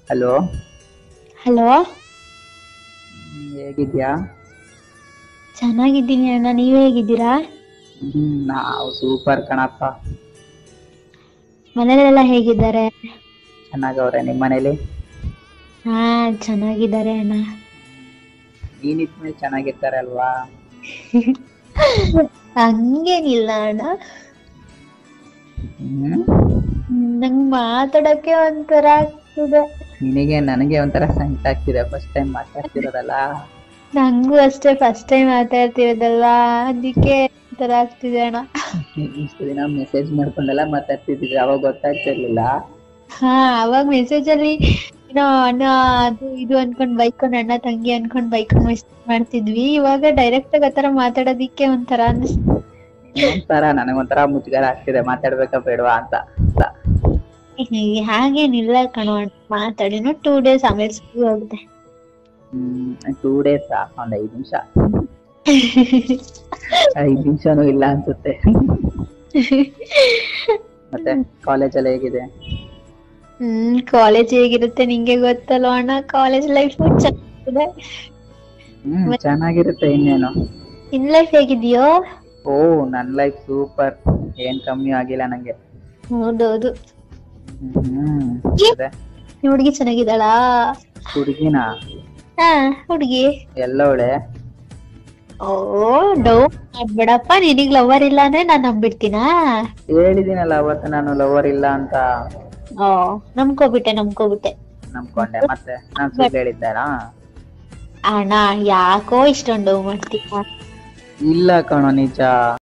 Hello hello ಹೇಗಿದ್ಯಾ ಚೆನ್ನಾಗಿದ್ದೀನಿ ಅಣ್ಣ ನೀವ್ ಹೇಗಿದ್ದೀರಾ ಹ್ಮ್ ನಾವು ಸೂಪರ್ ಕಣಪ್ಪ ಮನೇಲೆಲ್ಲ ಹೇಗಿದ್ದಾರೆ ಚೆನ್ನಾಗವ್ರೆ ನಿಮ್ಮ ಮನೇಲಿ ಹಾ ಚೆನ್ನಾಗಿದ್ದಾರೆ ಅಣ್ಣ ನೀನಿದ್ಮೇಲೆ ಚೆನ್ನಾಗಿರ್ತಾರೆ ಅಲ್ವಾ ಹಂಗೇನಿಲ್ಲ ಅಣ್ಣ ಹ್ಮ್ ನಂಗ್ ಮಾತಾಡಕ್ಕೆ ಒಂಥರ ಆಗ್ತಿದೆ ನಿನಗೆ ನನಗೆ ಒಂಥರ ಸಂಕಟ ಆಗ್ತಿದೆ ಫಸ್ಟ್ ಟೈಮ್ ಮಾತಾಡ್ತಿರೋದಲ್ಲ ನಂಗೂ ಅಷ್ಟೇ ಫಸ್ಟ್ ಟೈಮ್ ಮಾತಾಡ್ತಿರೋದಲ್ಲ ಅದಕ್ಕೆ ಒಂಥರ ಆಗ್ತಿದೆ ಅಣ್ಣ ಇಷ್ಟು ದಿನ ಮೆಸೇಜ್ ಮಾಡ್ಕೊಂಡೆಲ್ಲ ಮಾತಾಡ್ತಿದ್ವಿ ಅವಾಗ ಗೊತ್ತಾಗ್ತಿರ್ಲಿಲ್ಲ ಹಾ ಅವಾಗ ಮೆಸೇಜ್ ಅಲ್ಲಿ ಏನೋ ಅಣ್ಣ ಅದು ಇದು ಅನ್ಕೊಂಡ್ ಬೈಕೊಂಡ್ ಅಣ್ಣ ತಂಗಿ ಅನ್ಕೊಂಡ್ ಬೈಕೊಂಡ್ ಮೆಸೇಜ್ ಮಾಡ್ತಿದ್ವಿ ಇವಾಗ ಡೈರೆಕ್ಟ್ ಆಗಿ ಆತರ ಮಾತಾಡೋದಿಕ್ಕೆ ಒಂಥರ ಅನಿಸ್ತು ಒಂಥರ ನನಗೊಂಥರ ಮುಜುಗರ ಆಗ್ತಿದೆ ಮಾತಾಡ್ಬೇಕಾ ಬೇಡವಾ ಅಂತ ಅಂತ. ಹಾಗೇನಿಲ್ಲ ಕಣೋ ಅಣ್ಣ ಮಾತಾಡಿನ ಟೂ ಡೇಸ್ ಆಮೇಲೆ ಸ್ಕೂಲ್ ಹೋಗುತ್ತೆ ಹ್ಮ್ ಟೂ ಡೇಸ್ ಒಂದ್ ಐದ್ ನಿಮಿಷ ಐದ್ ನಿಮಿಷನೂ ಇಲ್ಲ ಅನ್ಸುತ್ತೆ ಮತ್ತೆ ಕಾಲೇಜ್ ಎಲ್ಲ ಹೇಗಿದೆ ಹ್ಮ್ ಕಾಲೇಜ್ ಹೇಗಿರುತ್ತೆ ನಿಂಗೆ ಗೊತ್ತಲ್ವ ಅಣ್ಣ ಕಾಲೇಜ್ ಲೈಫ್ ಚೆನ್ನಾಗಿದೆ ಹ್ಮ್ ಚೆನ್ನಾಗಿರುತ್ತೆ ಇನ್ನೇನು ಇನ್ ಲೈಫ್ ಹೇಗಿದೆಯೋ ಓ ನನ್ ಲೈಫ್ ಸೂಪರ್ ಏನ್ ಕಮ್ಮಿ ಆಗಿಲ್ಲ ನಂಗೆ ಹೌದೌದು ಹ್ಮ್ ಅದೇ ಈ ಹುಡ್ಗಿ ಚೆನ್ನಾಗಿದ್ದಾಳಾ ಹುಡುಗಿನ ಹಾ ಹುಡ್ಗಿ ಎಲ್ಲವಳೆ ಓ ಡೌ ಮಾಡ್ಬೇಡಪ್ಪ ನಿನಗ್ ಲವರ್ ಇಲ್ಲ ಅಂದ್ರೆ ನಾನ್ ನಂಬಿಡ್ತೀನಾ ಹೇಳಿದೀನಲ್ಲ ಅವತ್ತು ನಾನು ಲವರ್ ಇಲ್ಲ ಅಂತ ಓ ನಂಬ್ಕೋಬಿಟ್ಟೆ ನಂಬ್ಕೋಬಿಟ್ಟೆ ನಂಬ್ಕೊಂಡೆ ಮತ್ತೆ ನಾನ್ ಸುಳ್ಳು ಹೇಳಿದ್ದಾರಾ ಅಣ್ಣ ಯಾಕೋ ಇಷ್ಟೊಂದು ಡೌ ಮಾಡ್ತೀಯ ಇಲ್ಲ ಕಣೋ ನಿಜ